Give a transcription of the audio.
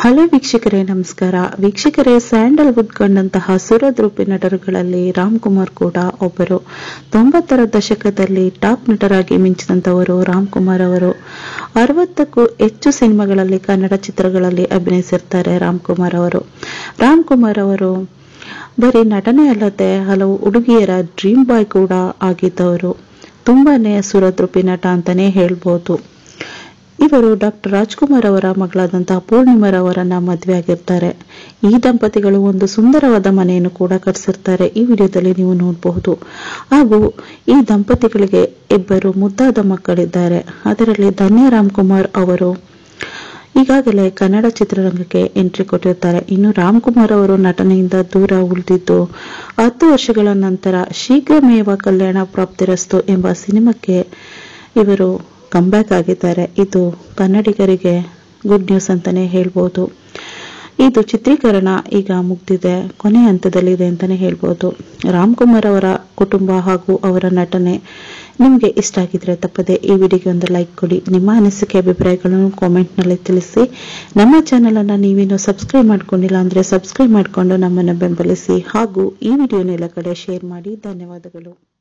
hello ವೀಕ್ಷಕರೇ ನಮಸ್ಕಾರ ವೀಕ್ಷಕರೇ ಸ್ಯಾಂಡಲ್ವುಡ್ ಕಂಡಂತಹ ಸುರದ್ರೂಪಿ ನಟರುಗಳಲ್ಲಿ ರಾಮ್ ಕುಮಾರ್ ಕೂಡ ಒಬ್ಬರು ತೊಂಬತ್ತರ ದಶಕದಲ್ಲಿ ಟಾಪ್ ನಟರಾಗಿ ಮಿಂಚಿದಂತವರು ರಾಮ್ ಕುಮಾರ್ ಅವರು ಅರವತ್ತಕ್ಕೂ ಹೆಚ್ಚು ಸಿನಿಮಾಗಳಲ್ಲಿ ಕನ್ನಡ ಚಿತ್ರಗಳಲ್ಲಿ ಅಭಿನಯಿಸಿರ್ತಾರೆ ರಾಮ್ ಕುಮಾರ್ ಅವರು ರಾಮ್ ಕುಮಾರ್ ಅವರು ಬರೀ ನಟನೆ ಅಲ್ಲದೆ ಹಲವು ಹುಡುಗಿಯರ ಡ್ರೀಮ್ ಬಾಯ್ ಕೂಡ ಆಗಿದ್ದವರು ತುಂಬಾನೇ ಸುರದ್ರೂಪಿ ನಟ ಅಂತಾನೆ ಹೇಳ್ಬೋದು ಇವರು ಡಾಕ್ಟರ್ ರಾಜ್ಕುಮಾರ್ ಅವರ ಮಗಳಾದಂತಹ ಪೂರ್ಣಿಮರವರನ್ನ ಮದುವೆ ಆಗಿರ್ತಾರೆ ಈ ದಂಪತಿಗಳು ಒಂದು ಸುಂದರವಾದ ಮನೆಯನ್ನು ಕೂಡ ಕಟ್ಟಿಸಿರ್ತಾರೆ ಈ ವಿಡಿಯೋದಲ್ಲಿ ನೀವು ನೋಡಬಹುದು ಹಾಗೂ ಈ ದಂಪತಿಗಳಿಗೆ ಇಬ್ಬರು ಮುದ್ದಾದ ಮಕ್ಕಳಿದ್ದಾರೆ ಅದರಲ್ಲಿ ಧನ್ಯ ರಾಮ್ ಕುಮಾರ್ ಅವರು ಈಗಾಗಲೇ ಕನ್ನಡ ಚಿತ್ರರಂಗಕ್ಕೆ ಎಂಟ್ರಿ ಕೊಟ್ಟಿರ್ತಾರೆ ಇನ್ನು ರಾಮ್ ಕುಮಾರ್ ಅವರು ನಟನೆಯಿಂದ ದೂರ ಉಳಿದಿದ್ದು ಹತ್ತು ವರ್ಷಗಳ ನಂತರ ಶೀಘ್ರಮೇವ ಕಲ್ಯಾಣ ಪ್ರಾಪ್ತಿರಸ್ತು ಎಂಬ ಸಿನಿಮಾಕ್ಕೆ ಇವರು ಕಂಬ್ಯಾಕ್ ಆಗಿದ್ದಾರೆ ಇದು ಕನ್ನಡಿಗರಿಗೆ ಗುಡ್ ನ್ಯೂಸ್ ಅಂತಾನೆ ಹೇಳ್ಬೋದು ಇದು ಚಿತ್ರೀಕರಣ ಈಗ ಮುಗ್ದಿದೆ ಕೊನೆ ಹಂತದಲ್ಲಿದೆ ಅಂತಾನೆ ಹೇಳ್ಬೋದು ರಾಮ್ ಕುಮಾರ್ ಅವರ ಕುಟುಂಬ ಹಾಗೂ ಅವರ ನಟನೆ ನಿಮಗೆ ಇಷ್ಟ ಆಗಿದ್ರೆ ತಪ್ಪದೆ ಈ ವಿಡಿಯೋಗೆ ಒಂದು ಲೈಕ್ ಕೊಡಿ ನಿಮ್ಮ ಅನಿಸಿಕೆ ಅಭಿಪ್ರಾಯಗಳನ್ನು ಕಾಮೆಂಟ್ ನಲ್ಲಿ ತಿಳಿಸಿ ನಮ್ಮ ಚಾನೆಲ್ ಅನ್ನ ನೀವೇನು ಸಬ್ಸ್ಕ್ರೈಬ್ ಮಾಡ್ಕೊಂಡಿಲ್ಲ ಅಂದ್ರೆ ಸಬ್ಸ್ಕ್ರೈಬ್ ಮಾಡಿಕೊಂಡು ನಮ್ಮನ್ನು ಬೆಂಬಲಿಸಿ ಹಾಗೂ ಈ ವಿಡಿಯೋನ ಎಲ್ಲ ಕಡೆ ಶೇರ್ ಮಾಡಿ ಧನ್ಯವಾದಗಳು